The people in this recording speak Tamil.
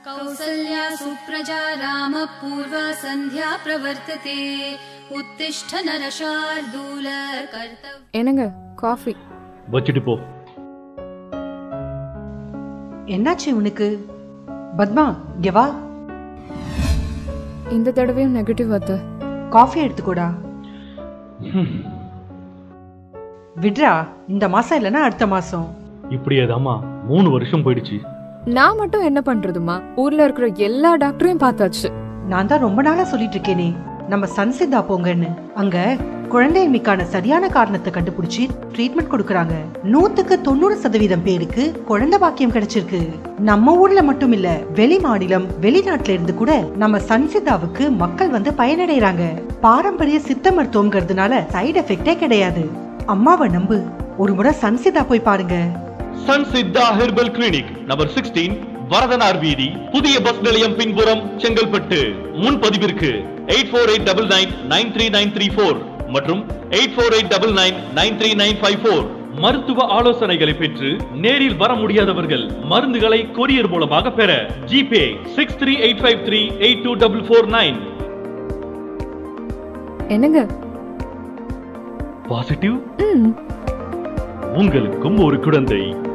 कौसल्या सुप्रजा रामपूर्वा सन्ध्या प्रवर्तते उत्तिष्ठ नरशार्दूल कर्तव्य என்னங்க காஃபி வச்சுட்டு போ என்னாச்சு உனக்கு பத்மா இங்க வா இந்த தடவையும் நெகட்டிவ் அத்தை காஃபி எடுத்துக்கோடா விட்ரா இந்த மாசம் இல்லைன்னா அடுத்த மாசம் இப்படியேதாம்மா மூணு வருஷம் போயிடுச்சு நான் மட்டும் என்ன பண்றதுமா ஊர்ல இருக்கிற எல்லா டாக்டரையும் பார்த்தாச்சு நான் தான் ரொம்ப நாளா சொல்லிட்டு இருக்கேனே நம்ம சன்சிதா போங்கன்னு அங்க குழந்தைமிக்கான சரியான காரணத்தை கண்டுபிடிச்சு ட்ரீட்மெண்ட் கொடுக்கறாங்க நூத்துக்கு தொண்ணூறு சதவீதம் பேருக்கு குழந்தை பாக்கியம் கிடைச்சிருக்கு நம்ம ஊர்ல மட்டும் இல்ல வெளி மாநிலம் வெளிநாட்டுல இருந்து கூட நம்ம சன்சிதாவுக்கு மக்கள் வந்து பயனடைறாங்க பாரம்பரிய சித்த மருத்துவம்ங்கிறதுனால சைடு எஃபெக்டே கிடையாது அம்மாவை நம்பு ஒரு முறை சன்சிதா போய் பாருங்க Sun Siddha herbal clinic number sixteen Varadanar வீதி புதிய பஸ் நிலையம் பின்புறம் செங்கல்பட்டு முன்பதிவிற்கு eight four eight double nine nine three nine three four மற்றும் eight four eight double nine nine three nine five four மருத்துவ ஆலோசனைகளை பெற்று நேரில் வர முடியாதவர்கள் மருந்துகளை கொரியர் மூலமாக பெற GPay six three eight five three eight two double four nine என்னங்க பாசிட்டிவ் ம் உங்களுக்கும் ஒரு குழந்தை